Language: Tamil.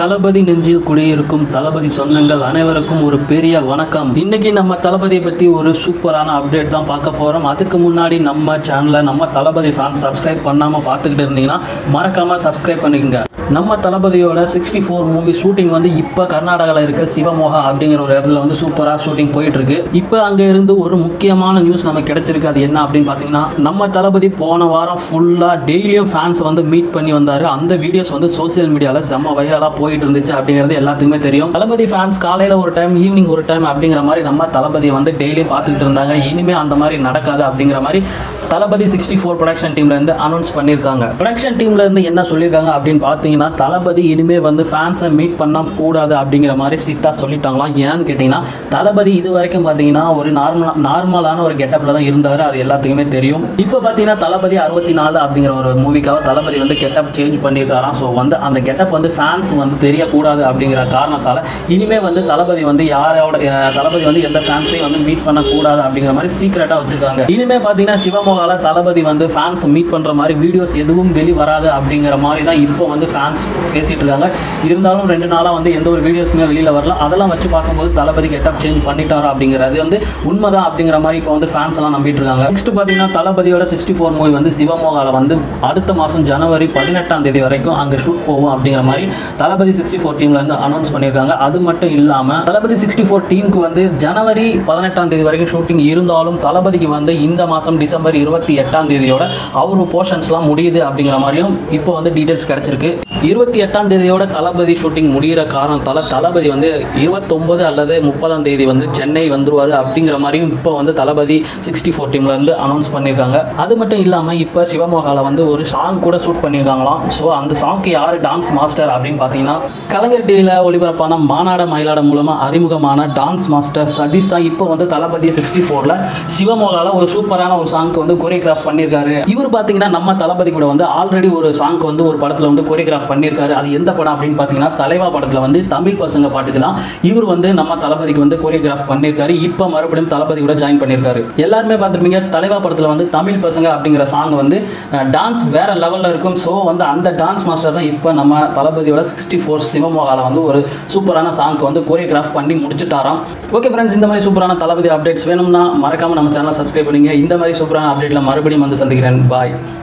தளபதி நெஞ்சில் குடியிருக்கும் தளபதி சொந்தங்கள் அனைவருக்கும் ஒரு பெரிய வணக்கம் இன்னைக்கு நம்ம தளபதியை பற்றி ஒரு சூப்பரான அப்டேட் தான் பார்க்க போகிறோம் அதுக்கு முன்னாடி நம்ம சேனலை நம்ம தளபதி ஃபேன்ஸ் சப்ஸ்கிரைப் பண்ணாமல் பார்த்துக்கிட்டு இருந்தீங்கன்னா மறக்காமல் சப்ஸ்கிரைப் பண்ணிக்கங்க நம்ம தளபதியோட சிக்ஸ்டி ஃபோர் மூவி ஷூட்டிங் வந்து இப்போ கர்நாடகாவில் இருக்க சிவமோகா அப்படிங்கிற ஒரு இடத்துல வந்து சூப்பராக ஷூட்டிங் போயிட்டு இருக்கு இப்போ அங்கே இருந்து ஒரு முக்கியமான நியூஸ் நமக்கு கிடைச்சிருக்கு அது என்ன அப்படின்னு பார்த்தீங்கன்னா நம்ம தளபதி போன வாரம் ஃபுல்லாக டெய்லியும் ஃபேன்ஸ் வந்து மீட் பண்ணி வந்தார் அந்த வீடியோஸ் வந்து சோஷியல் மீடியாவில் செம்ம வைரலாக போயிட்டு இருந்துச்சு அப்படிங்கிறது எல்லாத்துக்குமே தெரியும் தளபதி ஃபேன்ஸ் காலையில் ஒரு டைம் ஈவினிங் ஒரு டைம் அப்படிங்கிற மாதிரி நம்ம தளபதியை வந்து டெய்லியும் பார்த்துக்கிட்டு இருந்தாங்க இனிமேல் அந்த மாதிரி நடக்காது அப்படிங்கிற மாதிரி தளபதி சிக்ஸ்டி ஃபோர் ப்ரொடக்ஷன் டீம்ல இருந்து அனௌன்ஸ் பண்ணியிருக்காங்க ப்ரொடக்ஷன் டீம்ல இருந்து என்ன சொல்லியிருக்காங்க அப்படின்னு பார்த்தீங்கன்னா தளபதி இனிமே வந்து ஃபேன்ஸை மீட் பண்ண கூடாது அப்படிங்கிற மாதிரி ஸ்ட்ரிக்டாக சொல்லிட்டாங்களாம் ஏன்னு கேட்டிங்கன்னா தளபதி இது வரைக்கும் பார்த்தீங்கன்னா ஒரு நார்மலா நார்மலான ஒரு கெட்டப்பில் தான் இருந்தார் அது எல்லாத்துக்குமே தெரியும் இப்போ பார்த்தீங்கன்னா தளபதி அறுபத்தி நாலு அப்படிங்கிற ஒரு மூவிக்காக தளபதி வந்து கெட்டப் சேஞ்ச் பண்ணியிருக்காராம் ஸோ வந்து அந்த கெட்டப் வந்து ஃபேன்ஸ் வந்து தெரியக்கூடாது அப்படிங்கிற காரணத்தால் இனிமே வந்து தளபதி வந்து யாரோட அஹ், தளபதி வந்து எந்த ஃபேன்ஸையும் வந்து மீட் பண்ணக்கூடாது அப்படிங்கிற மாதிரி சீக்கிரட்டாக வச்சிருக்காங்க இனிமே பார்த்தீங்கன்னா சிவமோகால தளபதி வந்து ஃபேன்ஸ் மீட் பண்ணுற மாதிரி வீடியோஸ் எதுவும் வெளி வராது அப்படிங்கிற மாதிரி தான் இப்போ வந்து ஃபேன்ஸ் பேசிட்டு இருக்காங்க இருந்தாலும் ரெண்டு நாளாக வந்து எந்த ஒரு வீடியோஸுமே வெளியில் வரல அதெல்லாம் வச்சு பார்க்கும்போது தளபதி கெட்டப் சேஞ்ச் பண்ணிட்டாரா அப்படிங்கிறது வந்து உண்மைதான் அப்படிங்கிற மாதிரி இப்போ வந்து ஃபேன்ஸ் எல்லாம் நம்பிட்டு இருக்காங்க நெக்ஸ்ட் பார்த்தீங்கன்னா தளபதியோட சிக்ஸ்டி ஃபோர் மூவி வந்து சிவமோகால வந்து அடுத்த மாதம் ஜனவரி பதினெட்டாம் தேதி வரைக்கும் அங்கே ஷூட் போகும் அப்படிங்கிற மாதிரி தளபதி சிக்ஸ்டி ஃபோர் டீம்ல இருந்து அனௌன்ஸ் பண்ணியிருக்காங்க அது மட்டும் இல்லாமல் தளபதி சிக்ஸ்டி ஃபோர் டீமுக்கு வந்து ஜனவரி பதினெட்டாம் தேதி வரைக்கும் ஷூட்டிங் இருந்தாலும் தளபதிக்கு வந்து இந்த மாதம் டிசம்பர் இருபத்தி எட்டாம் தேதியோட அவர் போர்ஷன்ஸ்லாம் முடியுது அப்படிங்கிற மாதிரியும் இப்போ வந்து டீட்டெயில்ஸ் கிடைச்சிருக்கு இருபத்தி எட்டாம் தேதியோட தளபதி ஷூட்டிங் முடிகிற காரணத்தால் தளபதி வந்து இருபத்தொம்பது அல்லது முப்பதாம் தேதி வந்து சென்னை வந்துருவார் அப்படிங்கிற மாதிரியும் இப்போ வந்து தளபதி சிக்ஸ்டி ஃபோர் டீம்ல இருந்து அனௌன்ஸ் பண்ணியிருக்காங்க அது மட்டும் இல்லாமல் இப்போ சிவமோகால வந்து ஒரு சாங் கூட ஷூட் பண்ணியிருக்காங்களாம் ஸோ அந்த சாங்க்கு யார் டான்ஸ் மாஸ்டர் அப்படின்னு பார்த்தீங்கன்னா கலைஞர் டிவியில் ஒளிபரப்பான மாநாட மயிலாட மூலமாக அறிமுகமான டான்ஸ் மாஸ்டர் சதீஷ் தான் இப்போ வந்து தளபதி சிக்ஸ்டி ஃபோரில் சிவமோகால ஒரு சூப்பரான ஒரு சாங்க்கு வந்து கொரியோகிராஃப் பண்ணியிருக்காரு இவர் பார்த்தீங்கன்னா நம்ம தளபதி கூட வந்து ஆல்ரெடி ஒரு சாங்க்கு வந்து ஒரு படத்தில் வந்து கொரியோகிராஃப் பண்ணியிருக்காரு அது எந்த படம் அப்படின்னு பார்த்தீங்கன்னா தலைவா படத்தில் வந்து தமிழ் பசங்க பாட்டுக்கு தான் இவர் வந்து நம்ம தளபதிக்கு வந்து கொரியோகிராஃப் பண்ணியிருக்காரு இப்போ மறுபடியும் தளபதி கூட ஜாயின் பண்ணியிருக்காரு எல்லாருமே பார்த்துருப்பீங்க தலைவா படத்தில் வந்து தமிழ் பசங்க அப்படிங்கிற சாங் வந்து டான்ஸ் வேற லெவலில் இருக்கும் ஸோ வந்து அந்த டான்ஸ் மாஸ்டர் தான் இப்போ நம்ம தளபதியோட சிக்ஸ்டி ஃபோர் சிவமோகால வந்து ஒரு சூப்பரான சாங்க்கு வந்து கொரியோகிராஃப் பண்ணி முடிச்சுட்டாராம் ஓகே ஃப்ரெண்ட்ஸ் இந்த மாதிரி சூப்பரான தளபதி அப்டேட்ஸ் வேணும்னா மறக்காம நம்ம சேனலை சப்ஸ்கிரைப் பண்ணுங்க இந்த மாதிரி சூப்பரான அப்டேட்டில் மறுபடியும் வந்து சந்திக்கிறேன் பாய்